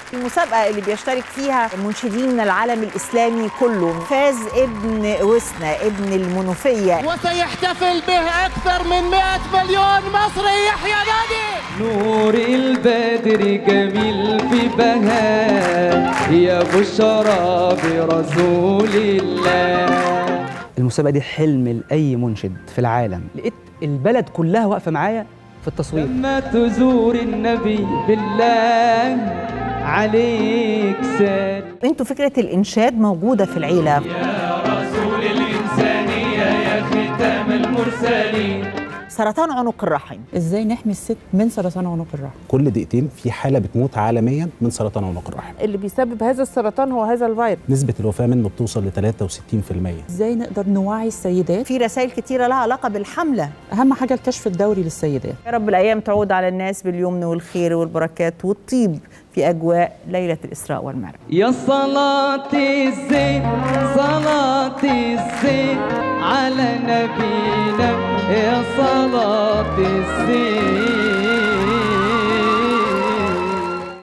المسابقة اللي بيشترك فيها منشدين من العالم الإسلامي كله فاز ابن وسنا ابن المنوفية وسيحتفل به أكثر من 100 مليون مصري يحيى نادي نور البدر جميل في بهاء يا بشرى برسول الله المسابقة دي حلم لأي منشد في العالم لقيت البلد كلها واقفة معايا في التصوير لما تزور النبي بالله عليك سال انتوا فكرة الإنشاد موجودة في العيلة يا رسول الإنسانية يا ختام المرسلين سرطان عنق الرحم ازاي نحمي الست من سرطان عنق الرحم كل دقيقتين في حاله بتموت عالميا من سرطان عنق الرحم اللي بيسبب هذا السرطان هو هذا الفيروس نسبه الوفاه منه بتوصل ل 63% ازاي نقدر نوعي السيدات في رسائل كتيرة لها علاقة بالحملة اهم حاجه الكشف الدوري للسيدات يا رب الأيام تعود على الناس باليمن والخير والبركات والطيب في أجواء ليلة الإسراء والمعراج يا صلاة الزين صلاة الزين على نبينا يا صلاة الزين